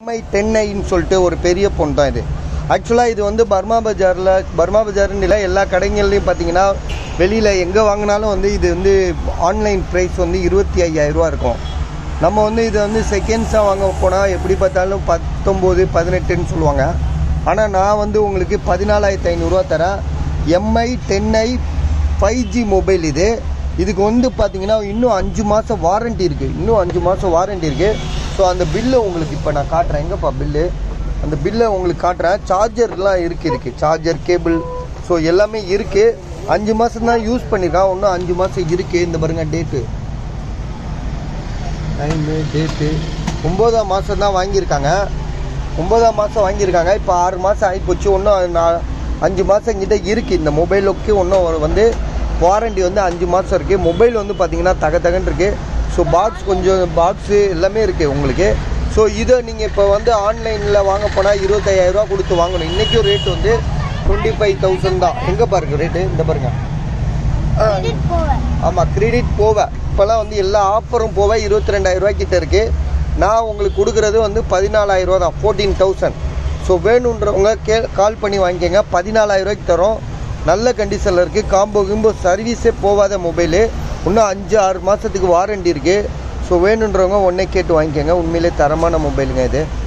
Mi ten ஐன்னு சொல்லிட்டு ஒரு பெரிய ஃபோன் தான் இது ஆக்சுவலாக இது வந்து பர்மா பஜாரில் பர்மா பஜார்னு இல்லை எல்லா கடைகள்லையும் பார்த்தீங்கன்னா வெளியில் எங்கே வாங்கினாலும் வந்து இது வந்து ஆன்லைன் ப்ரைஸ் வந்து இருபத்தி ஐயாயிரரூவா இருக்கும் நம்ம வந்து இது வந்து செகண்ட்ஸாக வாங்க போனால் எப்படி பார்த்தாலும் பத்தொம்போது பதினெட்டுன்னு சொல்லுவாங்க ஆனால் நான் வந்து உங்களுக்கு பதினாலாயிரத்தி ஐநூறுரூவா தரேன் Mi ten I five G mobile இது இதுக்கு வந்து பார்த்தீங்கன்னா இன்னும் அஞ்சு மாதம் வாரண்டி இருக்குது இன்னும் அஞ்சு மாதம் வாரண்டி இருக்குது ஸோ அந்த பில்லு உங்களுக்கு இப்போ நான் காட்டுறேன் எங்கப்பா பில்லு அந்த பில்லை உங்களுக்கு காட்டுறேன் சார்ஜர்லாம் இருக்குது இருக்குது சார்ஜர் கேபிள் ஸோ எல்லாமே இருக்குது அஞ்சு மாதம் தான் யூஸ் பண்ணியிருக்கான் இன்னும் அஞ்சு மாதம் இருக்குது இந்த பாருங்க டேட்டு டைமு டேட்டு ஒம்போதாம் மாதம் தான் வாங்கியிருக்காங்க ஒம்போதாம் மாதம் வாங்கியிருக்காங்க இப்போ ஆறு மாதம் ஆகிப்போச்சு இன்னும் நான் அஞ்சு மாதம் கிட்ட இருக்குது இந்த மொபைலுக்கு இன்னும் ஒரு வந்து வாரண்டி வந்து அஞ்சு மாதம் இருக்குது மொபைல் வந்து பார்த்தீங்கன்னா தக தகன்னு இருக்குது ஸோ பாக்ஸ் கொஞ்சம் பாக்ஸு எல்லாமே இருக்குது உங்களுக்கு ஸோ இதை நீங்கள் இப்போ வந்து ஆன்லைனில் வாங்க போனால் இருபத்தையாயிரரூவா கொடுத்து வாங்கணும் இன்றைக்கும் ரேட் வந்து டுவெண்ட்டி ஃபைவ் தௌசண்ட் தான் எங்கே பாருங்க ரேட்டு இந்த பாருங்க கிரெடிட் போவேன் ஆமாம் கிரெடிட் போவ இப்போல்லாம் வந்து எல்லா ஆஃபரும் போவ இருபத்தி ரெண்டாயிரம் ரூபாய் கிட்ட இருக்கு நான் உங்களுக்கு கொடுக்குறது வந்து பதினாலாயிரம் ரூபா தான் ஃபோர்டீன் தௌசண்ட் ஸோ வேணுன்றவங்க கே கால் பண்ணி வாங்கிக்கோங்க பதினாலாயிரம் ரூபாய்க்கு தரோம் நல்ல கண்டிஷனில் இருக்குது காம்போ கிம்போ சர்வீஸே போகாத மொபைலு இன்னும் அஞ்சு ஆறு மாதத்துக்கு வாரண்டி இருக்குது ஸோ வேணுன்றவங்க உடனே கேட்டு வாங்கிக்கோங்க உண்மையிலே தரமான மொபைலுங்க இது